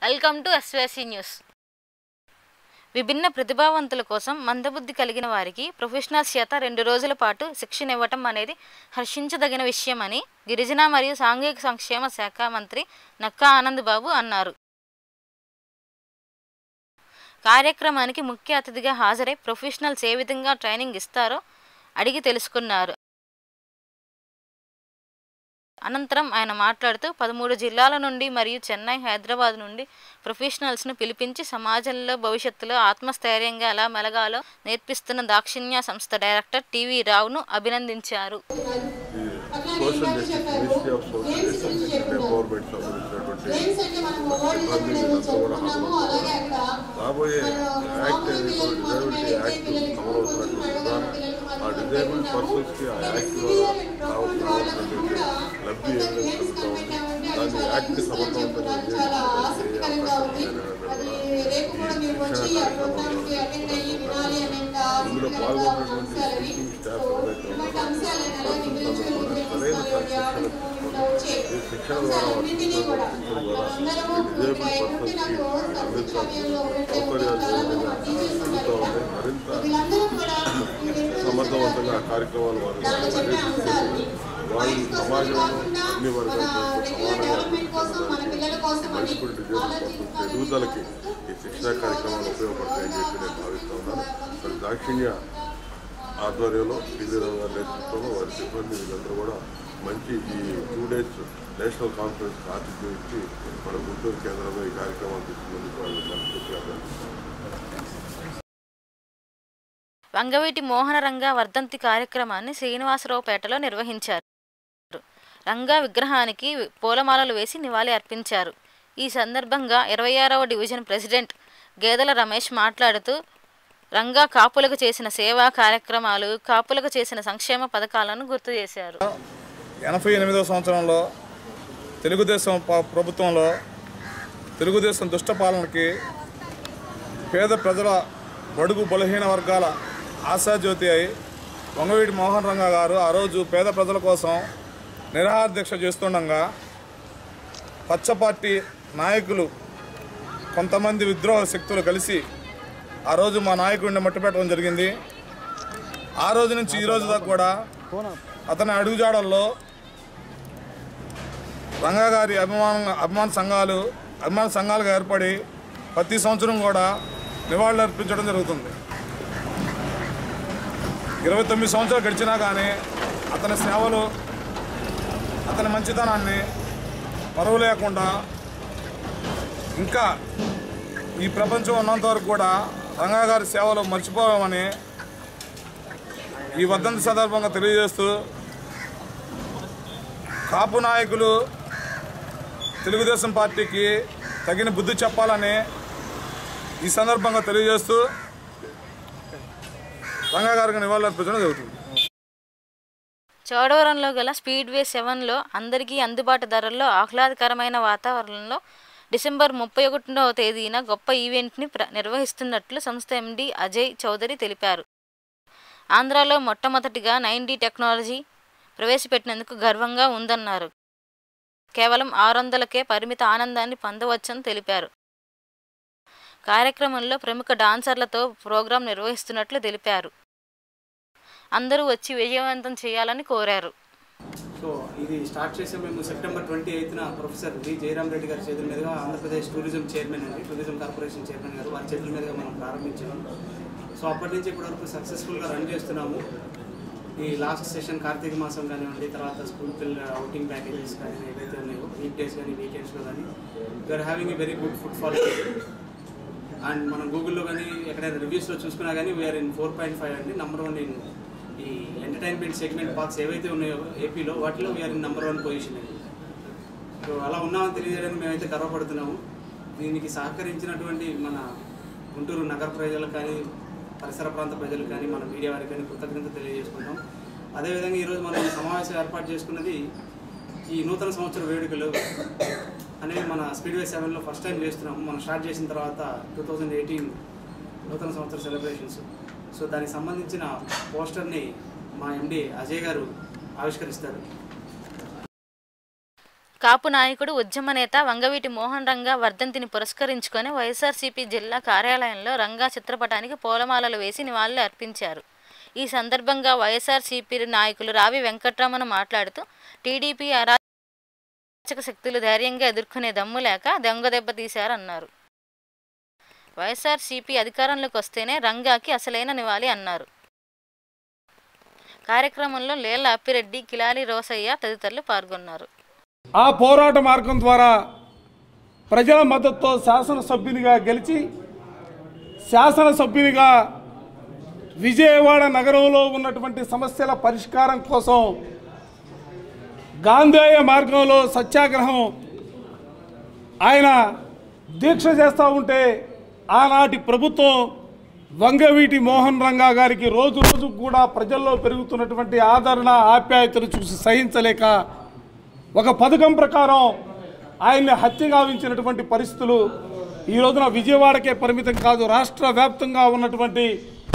Welcome to ఎస్వేసి news విభిన్న ప్రతిభావంతుల కోసం మందబుద్ధి కలిగిన వారికి ప్రొఫెషనల్స్ చేత రెండు రోజుల పాటు శిక్షణ ఇవ్వటం అనేది హర్షించదగిన విషయమని గిరిజన మరియు సాంఘిక సంక్షేమ శాఖ మంత్రి నక్కా ఆనంద్ బాబు అన్నారు కార్యక్రమానికి ముఖ్య అతిథిగా హాజరై ప్రొఫెషనల్స్ ఏ విధంగా ట్రైనింగ్ ఇస్తారో అడిగి తెలుసుకున్నారు అనంతరం ఆయన మాట్లాడుతూ పదమూడు జిల్లాల నుండి మరియు చెన్నై హైదరాబాద్ నుండి ప్రొఫెషనల్స్ను పిలిపించి సమాజంలో భవిష్యత్తులో ఆత్మస్థైర్యంగా ఎలా మెలగాలో నేర్పిస్తున్న దాక్షిణ్య సంస్థ డైరెక్టర్ టీవీ రావును అభినందించారు social justice ministry of social justice and empowerment సంబంధించినటువంటి వీళ్ళంతా కూడా రాబోయే యాక్ట్ డిజేబిలిటీ యాక్ట్ అమలవుతున్నటువంటి విధానం ఆ డిజేబుల్డ్ పర్సన్స్కి ఆ యాక్ట్ ద్వారా కావాల్సినటువంటి లబ్ధి ఏ విధంగా కలుగుతూ ఉంది దాన్ని యాక్ట్ని సమర్థవంతంగా ఇందులో పాల్గొన్నటువంటి స్పీకింగ్ స్టాఫ్ ఎవరైతే ఉన్నారో పర్సన్స్ అందరూ కూడా సరైన శిక్షణ తీసుకొని ఈ శిక్షణ ద్వారా వారికి శిక్షణ ద్వారా డిజేబుల్ పర్సన్స్కి అందించాల్సిన సౌకర్యాలు ఏ విధంగా జరుగుతూ ఉన్నాయి మరింత సమర్థవంతంగా ఆ కార్యక్రమాలు వారు పర్యటించేసి వాళ్ళు సమాజంలో అన్ని వర్గాలతో సమానంగా మల్టిపుల్ డిజేబుల్ పర్సన్స్ ఎదుగుదలకి ఈ శిక్షణా కార్యక్రమాలు ఉపయోగపడతాయని చెప్పి నేను భావిస్తూ ఉన్నాను మరి దాక్షిణ్య ఆధ్వర్యంలో టీవీరావు గారి నేతృత్వంలో వారి సిబ్బంది వీళ్ళందరూ కూడా మంచి ఈ టూ డేస్ నేషనల్ కాన్ఫరెన్స్ ఆతిథ్యం ఇచ్చి మన గుంటూరు కేంద్రంలో ఈ కార్యక్రమాలు తీసుకున్నందుకు వాళ్ళని మనస్ఫూర్తిగా అభినందిస్తున్నాను. వంగవీటి మోహన రంగా వర్ధంతి కార్యక్రమాన్ని శ్రీనివాసరావుపేటలో నిర్వహించారు రంగా విగ్రహానికి పూలమాలలు వేసి నివాళి అర్పించారు ఈ సందర్భంగా ఇరవై ఆరవ డివిజన్ ప్రెసిడెంట్ గేదెల రమేష్ మాట్లాడుతూ రంగా కాపులకు చేసిన సేవా కార్యక్రమాలు కాపులకు చేసిన సంక్షేమ పథకాలను గుర్తు చేశారు ఎనభై ఎనిమిదవ సంవత్సరంలో తెలుగుదేశం ప- ప్రభుత్వంలో తెలుగుదేశం దుష్టపాలనకి పేద ప్రజల బడుగు బలహీన వర్గాల ఆశాజ్యోతి అయి వంగవీటి మోహన్ రంగా గారు ఆ రోజు పేద ప్రజల కోసం నిరాహార దీక్ష చేస్తుండగా పచ్చ పార్టీ నాయకులు కొంతమంది విద్రోహ శక్తులు కలిసి ఆ రోజు మా నాయకుడిని మట్టిపెట్టడం జరిగింది ఆ రోజు నుంచి ఈ రోజు దాకా కూడా అతని అడుగుజాడల్లో రంగా గారి అభిమాన అభిమాన సంఘాలు అభిమాన సంఘాలుగా ఏర్పడి ప్రతి సంవత్సరం కూడా నివాళులు అర్పించడం జరుగుతుంది ఇరవై తొమ్మిది సంవత్సరాలు గడిచినా కానీ అతని సేవలు అతని మంచితనాన్ని పరువు లేకుండా ఇంకా ఈ ప్రపంచం ఉన్నంత వరకు కూడా రంగా గారి సేవలు మర్చిపోవామని ఈ వర్ధంతి సందర్భంగా తెలియజేస్తూ కాపు నాయకులు తెలుగుదేశం పార్టీకి తగిన బుద్ధి చెప్పాలని ఈ సందర్భంగా తెలియజేస్తూ రంగా గారికి నివాళులర్పించడం జరుగుతుంది చోడవరంలో గల స్పీడ్వే సెవెన్లో అందరికీ అందుబాటు ధరల్లో ఆహ్లాదకరమైన వాతావరణంలో డిసెంబర్ ముప్పై ఒకటవ తేదీన గొప్ప ఈవెంట్ని ప్ర నిర్వహిస్తున్నట్లు సంస్థ ఎండీ అజయ్ చౌదరి తెలిపారు ఆంధ్రాలో మొట్టమొదటిగా నైన్ డి టెక్నాలజీ ప్రవేశపెట్టినందుకు గర్వంగా ఉందన్నారు కేవలం ఆరు వందలకే పరిమిత ఆనందాన్ని పొందవచ్చని తెలిపారు కార్యక్రమంలో ప్రముఖ డాన్సర్లతో ప్రోగ్రాం నిర్వహిస్తున్నట్లు తెలిపారు అందరూ వచ్చి విజయవంతం చేయాలని కోరారు సో ఇది స్టార్ట్ చేసే మేము సెప్టెంబర్ ట్వంటీ ఎయిత్న ప్రొఫెసర్ వి జయరామ్ రెడ్డి గారి చేతుల మీదుగా ఆంధ్రప్రదేశ్ టూరిజం చైర్మన్ అండి టూరిజం కార్పొరేషన్ చైర్మన్ గారు వారి చేతుల మీదుగా మనం ప్రారంభించాము సో అప్పటి నుంచి ఇప్పటివరకు సక్సెస్ఫుల్గా రన్ చేస్తున్నాము ఈ లాస్ట్ సెషన్ కార్తీక మాసం కానివ్వండి తర్వాత స్కూల్ పిల్లల అవుటింగ్ ప్యాకేజెస్ కానీ ఏవైతే ఉన్నాయో వీక్ డేస్ కానీ వీకెండ్స్లో కానీ we are having a very good footfall and మనం గూగుల్లో కానీ ఎక్కడైనా రివ్యూస్లో చూసుకున్నా కానీ we are in four point five అండి నెంబర్ వన్ ఇన్ ఈ ఎంటర్టైన్మెంట్ సెగ్మెంట్ పార్క్స్ ఏవైతే ఉన్నాయో ఏపీలో వాటిలో we are in number one position అండి సో అలా ఉన్నామని తెలియజేయడానికి మేమైతే గర్వపడుతున్నాము దీనికి సహకరించినటువంటి మన గుంటూరు నగర ప్రజలకు కానీ పరిసర ప్రాంత ప్రజలకు కానీ మన మీడియా వారికి కానీ కృతజ్ఞత తెలియజేసుకుంటాం అదేవిధంగా ఈరోజు మనం ఈ సమావేశం ఏర్పాటు చేసుకున్నది ఈ నూతన సంవత్సర వేడుకలు అనేవి మన స్పీడ్వే సెవెన్లో ఫస్ట్ టైం చేస్తున్నాము మనం స్టార్ట్ చేసిన తర్వాత టూ థౌజండ్ ఎయిటీన్ నూతన సంవత్సర సెలబ్రేషన్స్ సో దానికి సంబంధించిన పోస్టర్ని మా ఎండి అజయ్ గారు ఆవిష్కరిస్తారు కాపు నాయకుడు ఉద్యమ నేత వంగవీటి మోహన్ రంగా వర్ధంతిని పురస్కరించుకొని వైఎస్ఆర్సీపీ జిల్లా కార్యాలయంలో రంగా చిత్రపటానికి పూలమాలలు వేసి నివాళులు అర్పించారు ఈ సందర్భంగా వైఎస్ఆర్సీపీ నాయకులు రావి వెంకట్రామన్ మాట్లాడుతూ టీడీపీ అరాచక శక్తులు ధైర్యంగా ఎదుర్కొనే దమ్ము లేక దొంగ దెబ్బ తీశారన్నారు వైఎస్ఆర్సీపీ అధికారంలోకి వస్తేనే రంగాకి అసలైన నివాళి అన్నారు కార్యక్రమంలో లేళ్ల అప్పిరెడ్డి కిలాలి రోసయ్య తదితరులు పాల్గొన్నారు ఆ పోరాట మార్గం ద్వారా ప్రజల మద్దతుతో శాసనసభ్యునిగా గెలిచి శాసనసభ్యునిగా విజయవాడ నగరంలో ఉన్నటువంటి సమస్యల పరిష్కారం కోసం గాంధేయ మార్గంలో సత్యాగ్రహం ఆయన దీక్ష చేస్తూ ఉంటే ఆనాటి ప్రభుత్వం వంగవీటి మోహన్ రంగా గారికి రోజు రోజు కూడా ప్రజల్లో పెరుగుతున్నటువంటి ఆదరణ ఆప్యాయతను చూసి సహించలేక ఒక పథకం ప్రకారం ఆయన్ని హత్య గావించినటువంటి పరిస్థితులు ఈ రోజున విజయవాడకే పరిమితం కాదు రాష్ట్ర వ్యాప్తంగా ఉన్నటువంటి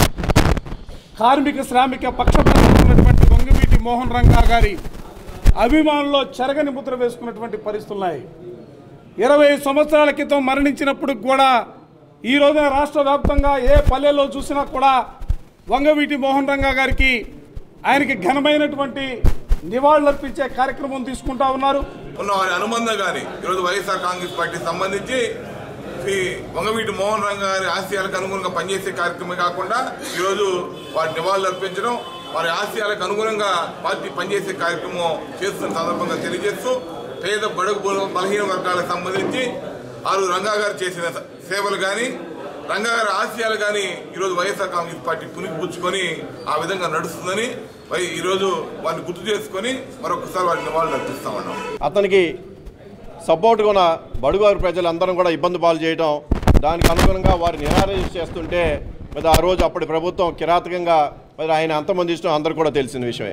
కార్మిక శ్రామిక పక్షపాతం ఉన్నటువంటి వంగవీటి మోహన్ రంగా గారి అభిమానుల్లో చెరగని ముద్ర వేసుకున్నటువంటి పరిస్థితులు ఉన్నాయి ఇరవై సంవత్సరాల క్రితం మరణించినప్పుడు కూడా ఈ రోజున రాష్ట్ర వ్యాప్తంగా ఏ పల్లెల్లో చూసినా కూడా వంగవీటి మోహన్ రంగా గారికి ఆయనకి ఘనమైనటువంటి నివాళులర్పించే కార్యక్రమం తీసుకుంటా ఉన్నారు ఉన్న వారి అనుబంధం కానీ ఈరోజు వైఎస్ఆర్ కాంగ్రెస్ పార్టీ సంబంధించి శ్రీ వంగవీటి మోహన్ రంగ గారి ఆశయాలకు అనుగుణంగా పనిచేసే కార్యక్రమం కాకుండా ఈరోజు వారి నివాళులు అర్పించడం వారి ఆశయాలకు అనుగుణంగా పార్టీ పనిచేసే కార్యక్రమం చేస్తున్న సందర్భంగా తెలియజేస్తూ పేద బడుగు బల- బలహీన వర్గాలకు సంబంధించి ఆరు రంగా గారు చేసిన సేవలు కానీ రంగా గారి ఆశయాలు కానీ ఈరోజు వైఎస్ఆర్ కాంగ్రెస్ పార్టీ పుణికిపుచ్చుకొని ఆ విధంగా నడుస్తుందని వై- ఈరోజు వారిని గుర్తు చేసుకొని మరొకసారి వారి నివాళులు అర్పిస్తా ఉన్నాం అతనికి సపోర్ట్గా ఉన్న బడుగారు ప్రజలందరం కూడా ఇబ్బంది పాలు చేయడం దానికి అనుగుణంగా వారిని నిరారేజ్ చేస్తుంటే మరి ఆ రోజు అప్పటి ప్రభుత్వం కిరాతకంగా మరి ఆయన అంతమందించడం అందరూ కూడా తెలిసిన విషయమే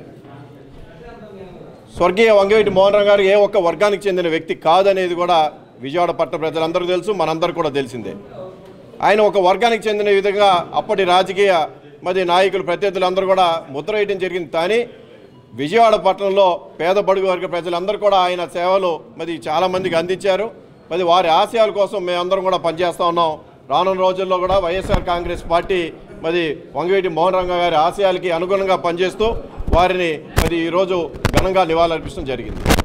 స్వర్గీయ వంగవీటి మోహన్ రావు గారు ఏ ఒక్క వర్గానికి చెందిన వ్యక్తి కాదనేది కూడా విజయవాడ పట్టణ ప్రజలందరూ తెలుసు మనందరూ కూడా తెలిసిందే ఆయన ఒక వర్గానికి చెందిన విధంగా అప్పటి రాజకీయ మరి నాయకులు ప్రత్యర్థులందరూ కూడా ముద్ర వేయడం జరిగింది కానీ విజయవాడ పట్టణంలో పేద బడుగు వర్గ ప్రజలందరూ కూడా ఆయన సేవలు మరి చాలామందికి అందించారు మరి వారి ఆశయాల కోసం మేమందరం కూడా పనిచేస్తూ ఉన్నాం రానున్న రోజుల్లో కూడా వైఎస్ఆర్ కాంగ్రెస్ పార్టీ మరి వంగవీటి మోహన్ రంగ గారి ఆశయాలకి అనుగుణంగా పనిచేస్తూ వారిని మరి ఈరోజు ఘనంగా నివాళులర్పించడం జరిగింది